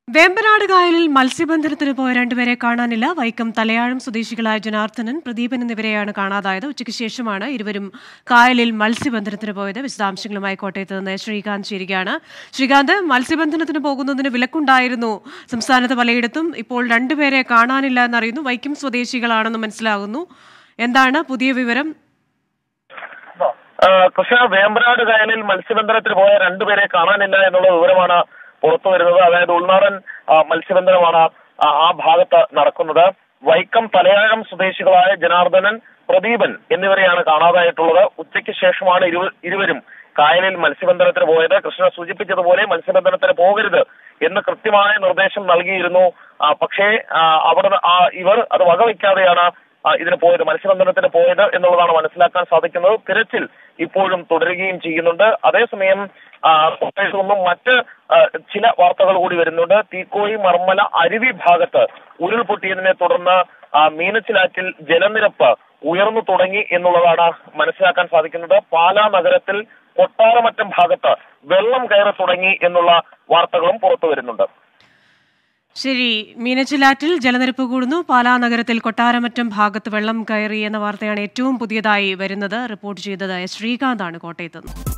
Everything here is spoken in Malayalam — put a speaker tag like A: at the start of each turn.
A: വേമ്പനാട് കായലിൽ മത്സ്യബന്ധനത്തിന് പോയ രണ്ടുപേരെ കാണാനില്ല വൈക്കം തലയാഴം സ്വദേശികളായ ജനാർദ്ദനൻ പ്രദീപൻ എന്നിവരെയാണ് കാണാതായത് ഉച്ചയ്ക്ക് ശേഷമാണ് ഇരുവരും കായലിൽ മത്സ്യബന്ധനത്തിന് പോയത് വിശദാംശങ്ങളുമായി കോട്ടയത്ത് നിന്ന് ശ്രീകാന്ത് ചേരുകയാണ് ശ്രീകാന്ത് മത്സ്യബന്ധനത്തിന് പോകുന്നതിന് വിലക്കുണ്ടായിരുന്നു സംസ്ഥാനത്ത് പലയിടത്തും ഇപ്പോൾ രണ്ടുപേരെ കാണാനില്ല എന്നറിയുന്നു വൈക്കം സ്വദേശികളാണെന്ന് മനസ്സിലാകുന്നു എന്താണ് പുതിയ വിവരം
B: ആ, കൃഷ്ണ വേമ്പനാട് കായലിൽ മത്സ്യബന്ധനത്തിന് പോയ രണ്ടുപേരെ കാണാനില്ല എന്നുള്ള വിവരമാണ് പുറത്തു വരുന്നത് അതായത് ഉൾനാടൻ ആ, മത്സ്യബന്ധനമാണ് ആ, ആ ഭാഗത്ത് നടക്കുന്നത് വൈക്കം തലയാഴം സ്വദേശികളായ ജനാർദ്ദനൻ പ്രദീപൻ എന്നിവരെയാണ് കാണാതായിട്ടുള്ളത് ഉച്ചയ്ക്ക് ശേഷമാണ് ഇരുവ- ഇരുവരും കായലിൽ മത്സ്യബന്ധനത്തിന് പോയത് കൃഷ്ണ സൂചിപ്പിച്ചതുപോലെ മത്സ്യബന്ധനത്തിന് പോകരുത് എന്ന് കൃത്യമായ നിർദ്ദേശം നൽകിയിരുന്നു ആ, പക്ഷേ ആ, അവിടെ ആ, ഇവർ അത് വകവയ്ക്കാതെയാണ് ആ, ഇതിന് പോയത് മത്സ്യബന്ധനത്തിന് പോയത് എന്നുള്ളതാണ് മനസ്സിലാക്കാൻ സാധിക്കുന്നത് തിരച്ചിൽ ഇപ്പോഴും തുടരുകയും ചെയ്യുന്നുണ്ട് അതേസമയം ആ, കോട്ടയത്ത് നിന്നും മറ്റ് ആ, ചില വാർത്തകൾ കൂടി വരുന്നുണ്ട് തീക്കോയി മർമ്മല അരുവി ഭാഗത്ത് ഉരുൾപൊട്ടിയതിനെ തുടർന്ന് ആ, മീനച്ചിലാറ്റിൽ ജലനിരപ്പ് ഉയർന്നു തുടങ്ങി എന്നുള്ളതാണ് മനസ്സിലാക്കാൻ സാധിക്കുന്നത് പാലാ നഗരത്തിൽ കൊട്ടാരമറ്റം ഭാഗത്ത് വെള്ളം കയറി തുടങ്ങി എന്നുള്ള വാർത്തകളും പുറത്തു വരുന്നുണ്ട്
A: ശരി മീനച്ചിലാറ്റിൽ ജലനിരപ്പ് കൂടുന്നു പാലാ നഗരത്തിൽ കൊട്ടാരമറ്റം ഭാഗത്ത് വെള്ളം കയറി എന്ന വാർത്തയാണ് ഏറ്റവും പുതിയതായി വരുന്നത് റിപ്പോർട്ട് ചെയ്തത് ശ്രീകാന്താണ് കോട്ടയത്ത് നിന്ന്